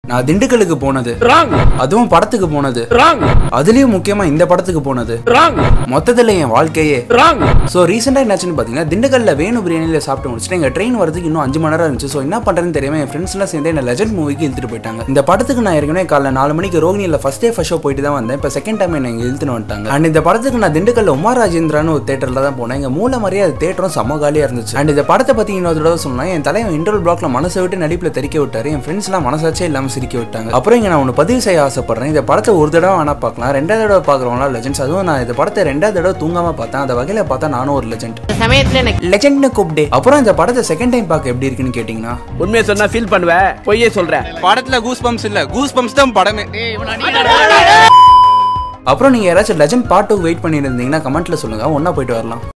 நான் திண்டுக்கலுக்கு போனது ராங் அதுவும் படத்துக்கு போனது ராங் அதுலயும் முக்கியமா இந்த படத்துக்கு போனது ராங் மொத்தத்துல என் வாழ்க்கையே ராங் ஸோ ரீசெண்டாக என்னாச்சுன்னு பார்த்தீங்கன்னா திண்டுக்கல்ல வேணு பிரியாணியில் சாப்பிட்டு முடிச்சுட்டு எங்கள் ட்ரெயின் வரதுக்கு இன்னும் அஞ்சு மணி நேரம் இருந்துச்சு ஸோ என்ன பண்ணுறேன்னு தெரியாம என் ஃப்ரெண்ட்ஸ்லாம் சேர்ந்து என்ன லெஜண்ட் மூவிக்கு இழுத்துட்டு போயிட்டாங்க இந்த படத்துக்கு நான் ஏற்கனவே காலைல நாலு மணிக்கு ரோகிணியில் ஃபர்ஸ்ட் டே ஃபர்ஸ்ட் ஷோ போயிட்டு தான் வந்தேன் இப்போ செகண்ட் டைம் என்ன இங்கே இழுத்துன்னு வந்துட்டாங்க அண்ட் இந்த படத்துக்கு நான் திண்டுக்கல்ல உமா ராஜேந்திரான்னு ஒரு தேட்டரில் தான் போனேன் எங்கள் மூல மாதிரியே அது தேட்டரும் செம்ம காலியாக இருந்துச்சு அண்ட் இந்த படத்தை பற்றி இன்னொரு தடவை சொன்னா என் தலைவன் இன்டர்வல் பிளாக்ல மனசை விட்டு நடிப்பில் தெரிக்க விட்டாரு என் ஃப்ரெண்ட்ஸ்லாம் மனசாச்சே இல்லாமல் சிரிக்க விட்டாங்க அப்புறம் இங்கே நான் ஒன்று பதிவு செய்ய ஆசைப்படுறேன் இந்த படத்தை ஒரு தடவை வேணா பார்க்கலாம் ரெண்டாவது தடவை பார்க்குறவங்களாம் லெஜெண்ட்ஸ் அதுவும் நான் இந்த படத்தை ரெண்டாவது தடவை தூங்காம பார்த்தேன் அந்த வகையில் பார்த்தா நானும் ஒரு லெஜெண்ட் இந்த சமயத்துல எனக்கு லெஜெண்ட்னு கூப்பிடு அப்புறம் இந்த படத்தை செகண்ட் டைம் பார்க்க எப்படி இருக்குன்னு கேட்டிங்கன்னா உண்மையை சொன்னா ஃபீல் பண்ணுவேன் பொய்யே சொல்றேன் படத்துல கூஸ் பம்ப்ஸ் இல்ல கூஸ் பம்ப்ஸ் தான் படமே அப்புறம் நீங்கள் யாராச்சும் லெஜெண்ட் பார்ட் டூ வெயிட் பண்ணியிருந்தீங்கன்னா கமெண்ட்ல சொல்லுங்க ஒன்றா போயிட்டு வரலாம்